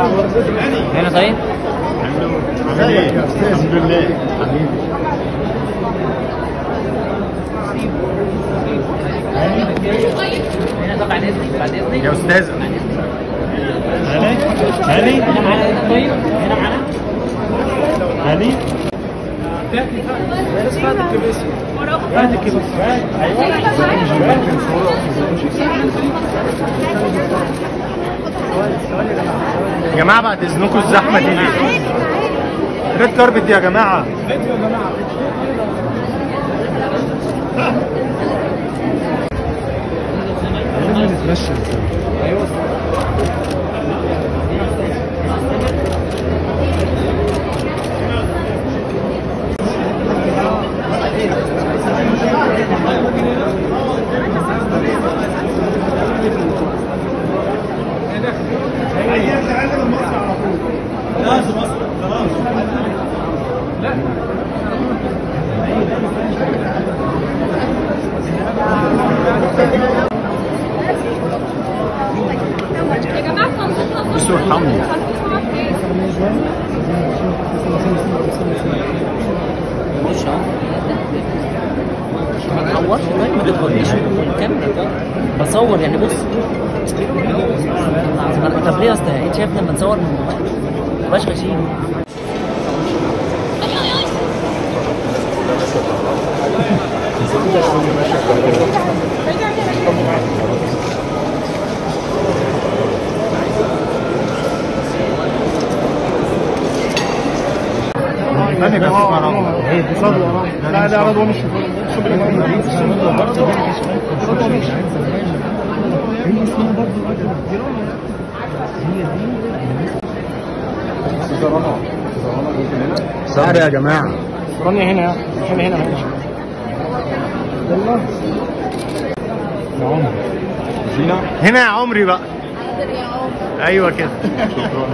هنا طيب الحمد لله حبيبي هنا طب بعد اذنك بعد اذنك يا استاذ هاني هاني هنا معانا هنا طيب هنا معانا هاني يا جماعه بعد اذنكم الزحمه دي ليه؟ ريد كاربت يا جماعه يا جماعه خلصنا بصوا ارحمني خش اهو ما تعورش طيب ما تدخلنيش الكاميرا بصور يعني بص طب ليه يا اسطى انت شايف لما نصور من موبايل ما تبقاش غشيم ثانية بس لا لا رضوى مش سهر يا جماعة رانيا هنا هنا هنا هنا يلا يا عمر زينة هنا يا عمري بقى ايوه كده شكرا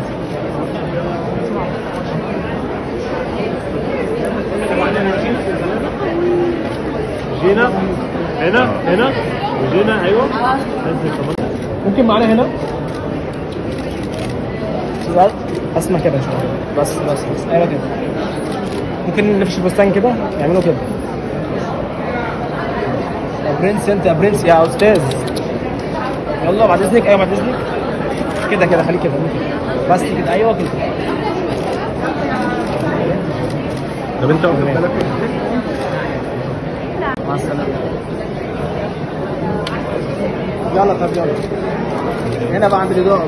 جينا هنا هنا وجينا ايوه ممكن معانا هنا لا، اسمع كده شويه بس بس بس ايوه كده ممكن نفش البستان كده يعملوا كده يا برنس انت يا برنس يا استاذ يلا بعد اذنك ايوه بعد اذنك كده كده خليك كده بس كده ايوه كده طب انت واخد بالك مع السلامه يلا طب يلا هنا بقى عند الاضاءه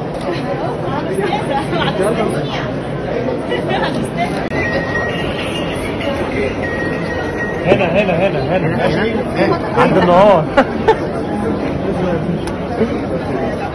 هنا هنا هنا هنا عند النهار